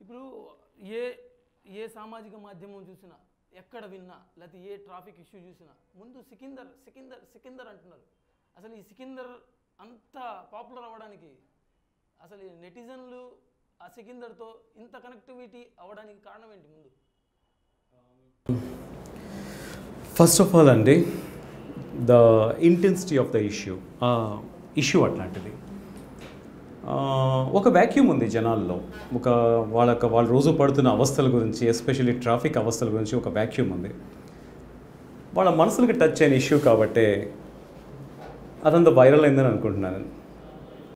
ఇప్పుడు ఏ ఏ సామాజిక మాధ్యమం చూసినా ఎక్కడ విన్నా లేకపోతే ఏ ట్రాఫిక్ ఇష్యూ చూసినా ముందు సికిందర్ సికిందర్ సికిందర్ అంటున్నారు అసలు ఈ సికిందర్ అంత పాపులర్ అవ్వడానికి అసలు ఈ నెటిజన్లు ఆ సికిందర్తో ఇంత కనెక్టివిటీ అవ్వడానికి కారణం ఏంటి ముందు ఫస్ట్ ఆఫ్ ఆల్ అండి the intensity of the issue issue అట్లాంటిది ఆ, ఒక వ్యాక్యూమ్ ఉంది జనాల్లో ఒక వాళ్ళ వాళ్ళ రోజు పడుతున్న అవస్థల గురించి ఎస్పెషల్లీ ట్రాఫిక్ అవస్థల గురించి ఒక వ్యాక్యూమ్ ఉంది వాళ్ళ మనసులకి టచ్ అయిన ఇష్యూ కాబట్టే అదంతా వైరల్ అయిందని అనుకుంటున్నాను